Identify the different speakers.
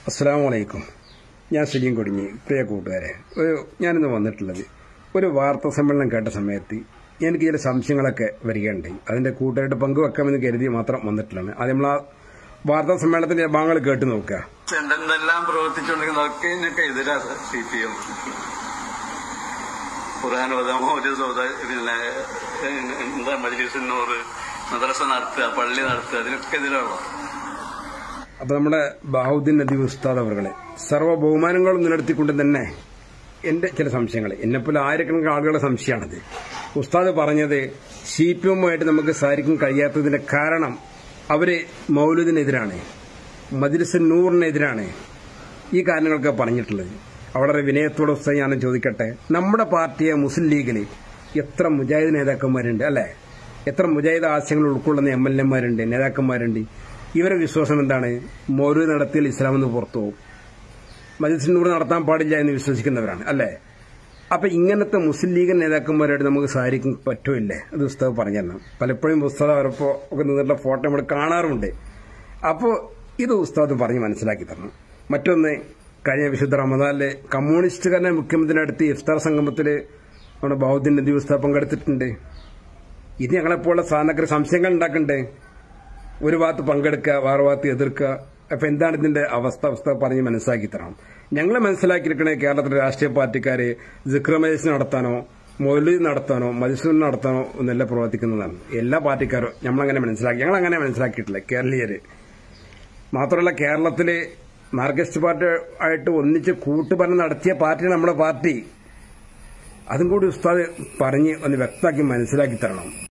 Speaker 1: അസ്സാം വലൈക്കും ഞാൻ സലീം കൊടിഞ്ഞി പ്രിയ കൂട്ടുകാരെ ഒരു ഞാനിന്ന് വന്നിട്ടുള്ളത് ഒരു വാർത്താ സമ്മേളനം കേട്ട സമയത്ത് എനിക്ക് ചില സംശയങ്ങളൊക്കെ വരികയുണ്ടായി അതിന്റെ കൂട്ടുകാരുടെ പങ്കുവെക്കാമെന്ന് കരുതി മാത്രം വന്നിട്ടുള്ളതാണ് അത് നമ്മൾ ആ വാർത്താ സമ്മേളനത്തിന്റെ ഭാഗങ്ങൾ കേട്ട് നോക്കുക
Speaker 2: എന്തെല്ലാം പ്രവർത്തിച്ചുകൊണ്ടിരിക്കുന്നതൊക്കെ ഇതിനൊക്കെ എതിരാ സി പി എം ഖുർആൻ ഓതാമോ ഒരു സൗദ പിന്നെ എന്താ മജ്ലിസിനോറ് മദ്രസ നടത്തുക പള്ളി നടത്തുക അതിനൊക്കെ എതിരാണോ
Speaker 1: അപ്പൊ നമ്മുടെ ബാഹുദ്ദീൻ നദി ഉസ്താദ് അവരുടെ സർവ്വ ബഹുമാനങ്ങളും നിലനിർത്തിക്കൊണ്ട് തന്നെ എന്റെ ചില സംശയങ്ങൾ എന്നെപ്പോലെ ആയിരക്കണക്കിന് ആളുകളുടെ സംശയമാണത് ഉസ്താദ് പറഞ്ഞത് സി പി എമ്മുമായിട്ട് നമുക്ക് സാരിക്കും കഴിയാത്തതിന്റെ കാരണം അവര് മൗലൂദിനെതിരാണ് മദ്രസ നൂറിനെതിരാണ് ഈ കാരണങ്ങളൊക്കെ പറഞ്ഞിട്ടുള്ളത് വളരെ വിനയത്തോടെ ഉസ്താദ് ഞാൻ ചോദിക്കട്ടെ നമ്മുടെ പാർട്ടിയെ മുസ്ലിം ലീഗിൽ എത്ര മുജാഹിദ് നേതാക്കന്മാരുണ്ട് അല്ലെ എത്ര മുജാഹിദ് ആശയങ്ങൾ ഉൾക്കൊള്ളുന്ന എം എൽ എമാരുണ്ട് നേതാക്കന്മാരുണ്ട് ഇവരെ വിശ്വാസം എന്താണ് മൗലൂദ് നടത്തിയാൽ ഇസ്ലാം എന്ന് പുറത്തു പോകും മജിസിനൂർ നടത്താൻ പാടില്ല എന്ന് വിശ്വസിക്കുന്നവരാണ് അല്ലേ അപ്പൊ ഇങ്ങനത്തെ മുസ്ലിം ലീഗ് നേതാക്കന്മാരായിട്ട് നമുക്ക് സാരിക്കും പറ്റുമില്ലേ അത് ഉസ്താദ് പറഞ്ഞു തരണം പലപ്പോഴും ഉസ്താദ് അവരപ്പോ ഒക്കെ നിന്നിട്ടുള്ള ഫോട്ടോ നമ്മൾ കാണാറുണ്ട് അപ്പോൾ ഇത് ഉസ്താദ് പറഞ്ഞ് മനസ്സിലാക്കി തരണം മറ്റൊന്ന് കഴിഞ്ഞ വിശുദ്ധ റമദാനിലെ കമ്മ്യൂണിസ്റ്റുകാരനെ മുഖ്യമന്ത്രി അടുത്ത് ഇഫ്താർ സംഗമത്തിൽ നമ്മുടെ ബൗദ്ധിൻ നദി ഉസ്താദ് പങ്കെടുത്തിട്ടുണ്ട് ഇത് ഞങ്ങളെപ്പോലുള്ള സാധനക്കാർ സംശയങ്ങൾ ഉണ്ടാക്കണ്ടേ ഒരു ഭാഗത്ത് പങ്കെടുക്കുക വേറെ ഭാഗത്ത് എതിർക്കുക അപ്പൊ എന്താണ് ഇതിന്റെ അവസ്ഥ അവസ്ഥ പറഞ്ഞ് മനസ്സിലാക്കി തരണം ഞങ്ങൾ മനസ്സിലാക്കിയിരിക്കണേ കേരളത്തിലെ രാഷ്ട്രീയ പാർട്ടിക്കാര് സിക്രമേജ് നടത്താനോ മൊലീദ് നടത്താനോ മത്സരം നടത്താനോ ഒന്നല്ല പ്രവർത്തിക്കുന്നതാണ് എല്ലാ പാർട്ടിക്കാരും നമ്മളങ്ങനെ മനസ്സിലാക്കി ഞങ്ങൾ അങ്ങനെ മനസ്സിലാക്കിയിട്ടില്ല കേരളീയര് മാത്രമല്ല കേരളത്തില് മാർക്സിസ്റ്റ് പാർട്ടി ആയിട്ട് ഒന്നിച്ച് കൂട്ടുഭരണം നടത്തിയ പാർട്ടിയാണ് നമ്മുടെ പാർട്ടി അതും കൂടി ഉസ്താദ് പറഞ്ഞ് ഒന്ന് വ്യക്തമാക്കി മനസ്സിലാക്കി തരണം